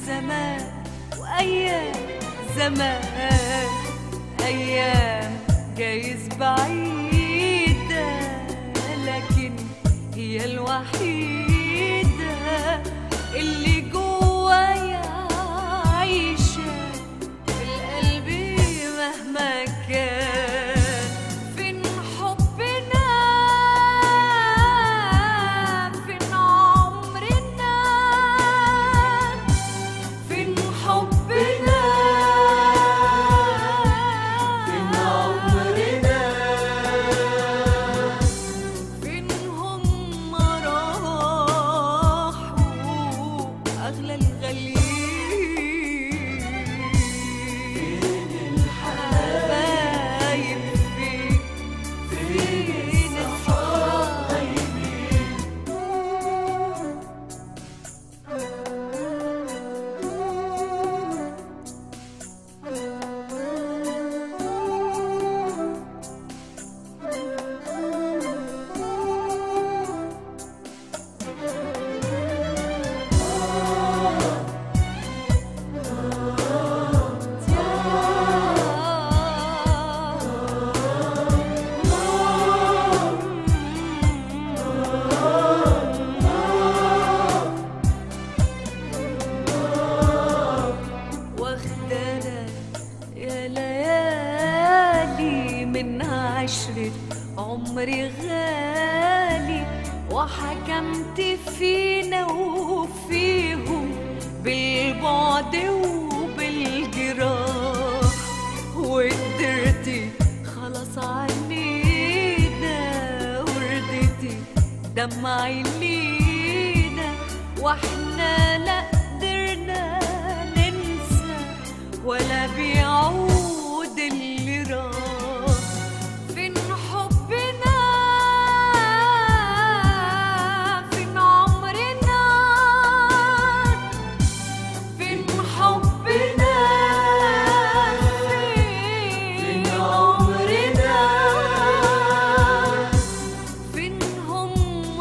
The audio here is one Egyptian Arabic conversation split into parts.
زمان وأيام زمان أيام جايز بعيدة لكن هي الوحيدة اللي جوايا عايشة في القلب مهما كان فين حبنا فين عمرنا فين حبنا فين عمرنا فين هم راحوا أغلى الغاليين فين الحبايب حبايب فين فين الصحاب واخدانا يا ليالي من عشرة عمري غالي وحكمت فينا وفيهم بالبعد وبالجراح وقدرتي خلاص عنينا وردتي دمعي لينا واحنا لا قدرنا ننسى ولا بيعود اللي راح فين حبنا فين عمرنا فين حبنا فين عمرنا فين هم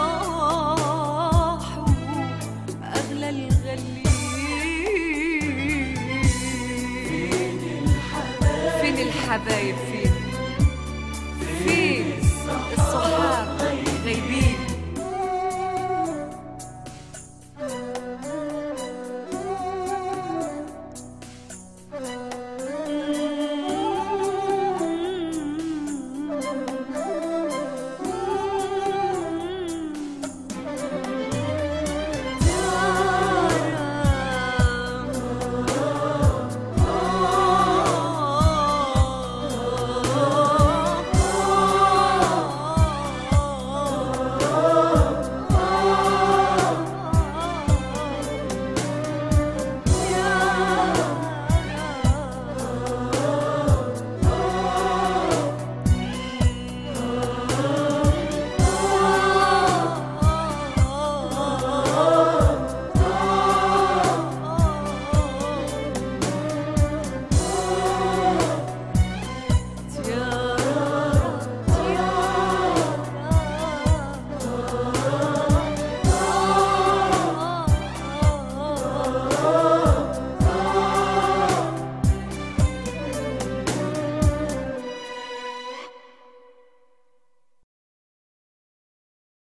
راحوا أغلى الغاليين فين الحبايب فين الحبايب